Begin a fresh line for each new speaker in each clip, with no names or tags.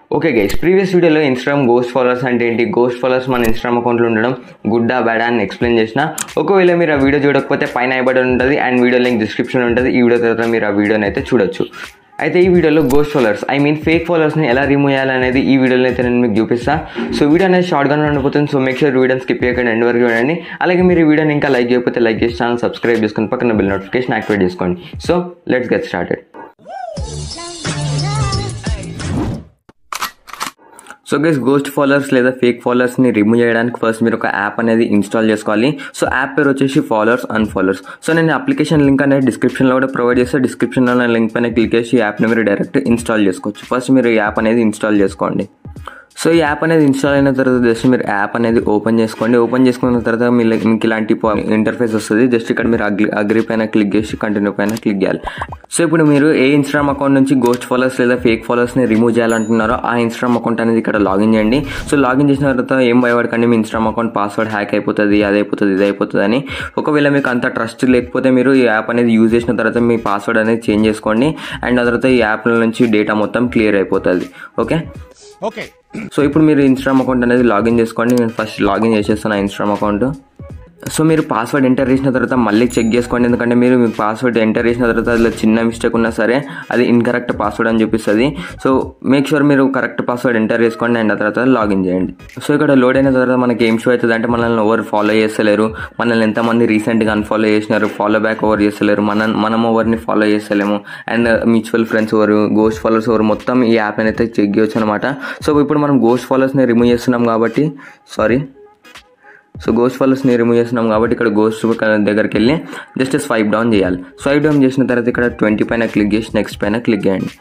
okay guys previous వీడియోలో Instagram ghost followers అంటే ఏంటి గోస్ట్ ఫాలోవర్స్ మన ఇన్స్టాగ్రామ్ అకౌంట్లో ఉండడం గుడ్డా బ్యాడా అని ఎక్స్ప్లెయిన్ చేసిన ఒకవేళ మీరు ఆ వీడియో చూడకపోతే పైన ఐబటన్ ఉంటుంది అండ్ వీడియో లింక్ డిస్క్రిప్షన్ ఉంటుంది ఈ వీడియో తర్వాత మీరు ఆ వీడియోని అయితే చూడొచ్చు అయితే ఈ వీడియోలో ghost followers I mean fake ఫాలోవర్స్ని ఎలా రిమూవ్ చేయాలనేది ఈ వీడియోలో అయితే నేను మీకు చూపిస్తా సో వీడియో అనేది షార్ట్గానే ఉండిపోతుంది సో మేక్ షూర్ వీడియోని స్కిప్ చేయకండి ఎండ్ వరకు చూడండి అలాగే మీరు ఈ వీడియోని ఇంకా లైక్ చేయకపోతే లైక్ చేసి ఛానల్ సబ్స్క్రైబ్ చేసుకుని పక్కన బిల్ నోటిఫికేషన్ యాక్టివేట్ చేసుకోండి so let's get started so guys ghost followers లేదా ఫేక్ ఫాలోవర్స్ని రిమూవ్ చేయడానికి ఫస్ట్ మీరు ఒక యాప్ అనేది ఇన్స్టాల్ చేసుకోవాలి సో యాప్ పేరు వచ్చేసి ఫాలోవర్స్ అన్ ఫాలోవర్స్ సో నేను అప్లికేషన్ లింక్ అనేది డిస్క్రిప్షన్లో కూడా ప్రొవైడ్ చేస్తే డిస్క్రిప్షన్లో ఉన్న లింక్ పైన క్లిక్ చేసి ఈ యాప్ని మీరు డైరెక్ట్ ఇన్స్టాల్ చేసుకోవచ్చు ఫస్ట్ మీరు ఈ యాప్ అనేది ఇన్స్టాల్ చేసుకోండి సో ఈ యాప్ అనేది ఇన్స్టాల్ అయిన తర్వాత జస్ట్ మీరు యాప్ అనేది ఓపెన్ చేసుకోండి ఓపెన్ చేసుకున్న తర్వాత మీ మీకు ఇలాంటి ఇంటర్ఫేస్ వస్తుంది జస్ట్ ఇక్కడ మీరు అగ్రి అగ్రి పైన క్లిక్ చేసి కంటిన్యూ పైన క్లిక్ చేయాలి సో ఇప్పుడు మీరు ఏ ఇన్స్టాగ్రామ్ అకౌంట్ నుంచి గోస్ట్ ఫాలోవర్స్ లేదా ఫేక్ ఫాలోవర్స్ని రిమూవ్ చేయాలంటున్నారో ఆ ఇన్స్టాగ్రామ్ అకౌంట్ అనేది ఇక్కడ లాగిన్ చేయండి సో లాగిన్ చేసిన తర్వాత ఏం భయపడకండి మీ ఇన్స్టాగ్రామ్ అకౌంట్ పాస్వర్డ్ హ్యాక్ అయిపోతుంది అది అయిపోతుంది ఇది అయిపోతుంది అని ఒకవేళ మీకు అంత ట్రస్ట్ లేకపోతే మీరు ఈ యాప్ అనేది యూజ్ చేసిన తర్వాత మీ పాస్వర్డ్ అనేది చేంజ్ చేసుకోండి అండ్ ఆ తర్వాత ఈ యాప్ నుంచి డేటా మొత్తం క్లియర్ అయిపోతుంది ఓకే
ఓకే
సో ఇప్పుడు మీరు ఇన్స్టాగ్రామ్ అకౌంట్ అనేది లాగిన్ చేసుకోండి నేను ఫస్ట్ లాగిన్ చేసేస్తాను ఇన్స్టాగ్రామ్ అకౌంట్ సో మీరు పాస్వర్డ్ ఎంటర్ చేసిన తర్వాత మళ్ళీ చెక్ చేసుకోండి ఎందుకంటే మీరు మీ పాస్వర్డ్ ఎంటర్ చేసిన తర్వాత అందులో చిన్న మిస్టేక్ ఉన్నా సరే అది ఇన్కరెక్ట్ పాస్వర్డ్ అని చూపిస్తుంది సో మేక్ షూర్ మీరు కరెక్ట్ పాస్వర్డ్ ఎంటర్ చేసుకోండి అండ్ ఆ తర్వాత లాగిన్ చేయండి సో ఇక్కడ లోడ్ అయిన తర్వాత మనకి ఏం షో అవుతుంది అంటే మనల్ని ఎవరు ఫాలో చేస్తలేరు మనల్ని ఎంతమంది రీసెంట్గా అన్ఫాలో చేసినారు ఫాలో బ్యాక్ ఓవర్ చేస్తలేరు మన మనం ఎవరిని ఫాలో చేస్తలేము అండ్ మ్యూచువల్ ఫ్రెండ్స్ ఎవరు గోస్ట్ ఫాలోవర్స్ ఎవరు మొత్తం ఈ యాప్ అయితే చెక్ చేయొచ్చు అనమాట సో ఇప్పుడు మనం గోస్ట్ ఫాలోవర్స్ని రిమూవ్ చేస్తున్నాం కాబట్టి సారీ సో గోస్ట్ ఫాలోస్ని రిమూవ్ చేస్తున్నాం కాబట్టి ఇక్కడ గోస్ట్ దగ్గరికి వెళ్ళి జస్ట్ స్వైప్ డౌన్ చేయాలి స్వైప్ డౌన్ చేసిన తర్వాత ఇక్కడ ట్వంటీ పైన క్లిక్ చేసి నెక్స్ట్ పైన క్లిక్ చేయండి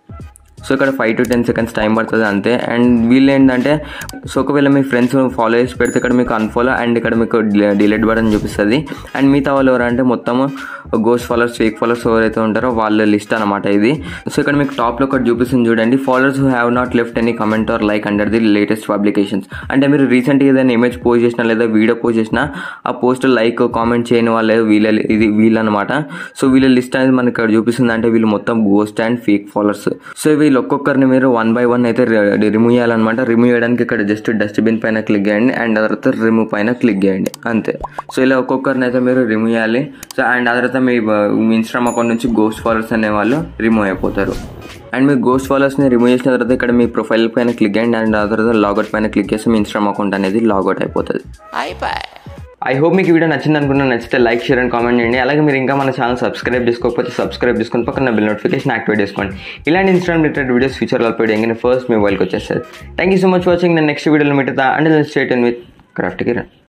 సో ఇక్కడ five to ten seconds time పడుతుంది అంతే అండ్ వీళ్ళు ఏంటంటే సో ఒకవేళ మీ ఫ్రెండ్స్ ఫాలో చేసి పెడితే ఇక్కడ మీకు అన్ఫాలో అండ్ ఇక్కడ మీకు డిలీట్ బటన్ చూపిస్తుంది అండ్ మిగతా వాళ్ళు ఎవరంటే మొత్తము గోస్ట్ ఫాలోవర్స్ ఫేక్ ఫాలోవర్స్ ఎవరైతే ఉంటారో వాళ్ళ లిస్ట్ అనమాట ఇది సో ఇక్కడ మీకు టాప్లో ఒకటి చూపిస్తుంది చూడండి followers who have not left any comment or like under the latest publications అంటే మీరు రీసెంట్గా ఏదైనా ఇమేజ్ పోస్ట్ చేసినా లేదా వీడియో పోస్ట్ చేసినా ఆ పోస్ట్ లైక్ కామెంట్ చేయని వాళ్ళే వీళ్ళ ఇది వీళ్ళనమాట సో వీళ్ళ లిస్ట్ అనేది మనకి ఇక్కడ చూపిస్తుంది అంటే వీళ్ళు మొత్తం ghost and fake followers so వీళ్ళు ఒక్కొక్కరిని మీరు వన్ బై వన్ అయితే రిమూవ్ చేయాలన్నమాట రిమూవ్ చేయడానికి ఇక్కడ జస్ట్ డస్ట్బిన్ పైన క్లిక్ చేయండి అండ్ ఆ తర్వాత రిమూవ్ పైన క్లిక్ చేయండి అంతే సో ఇలా ఒక్కొక్కరిని అయితే మీరు రిమూవ్ చేయాలి సో అండ్ ఆ తర్వాత మీ మీ ఇన్స్టాగ్రామ్ అకౌంట్ నుంచి గోస్ట్ ఫాలోవర్స్ అనే వాళ్ళు రిమూవ్ అయిపోతారు అండ్ మీరు గోస్ట్ ఫాలోవర్స్ని రిమూవ్ చేసిన తర్వాత ఇక్కడ మీ ప్రొఫైల్ పైన క్లిక్ చేయండి అండ్ ఆ తర్వాత లాగౌట్ పైన క్లిక్ చేస్తే మీ ఇన్స్టాగ్రామ్ అకౌంట్ అనేది లాగౌట్ అయిపోతుంది ఐ హోప్ మీకు ఈ వీడియో నచ్చింది అనుకున్నాను నచ్చితే లైక్ షేర్ అండ్ కామెంట్ చేయండి అలాగే మీరు ఇంకా మన ఛానల్ సబ్స్క్రైబ్ చేసుకోకపోతే సబ్స్క్రైబ్ చేసుకుని పక్కన బిల్ నోటిఫికేషన్ యాక్టివేట్ చేసుకోండి ఇలాంటి ఇన్స్టాగ్రామ్ రిలేటెడ్ వీడియోస్ ఫ్యూచర్లో అప్లోడ్ చేయగానే ఫస్ట్ మీ మొబైల్కి వచ్చేస్తుంది thank you so much watching నేను నెక్స్ట్ వీడియోలో meet and state with craft Kiran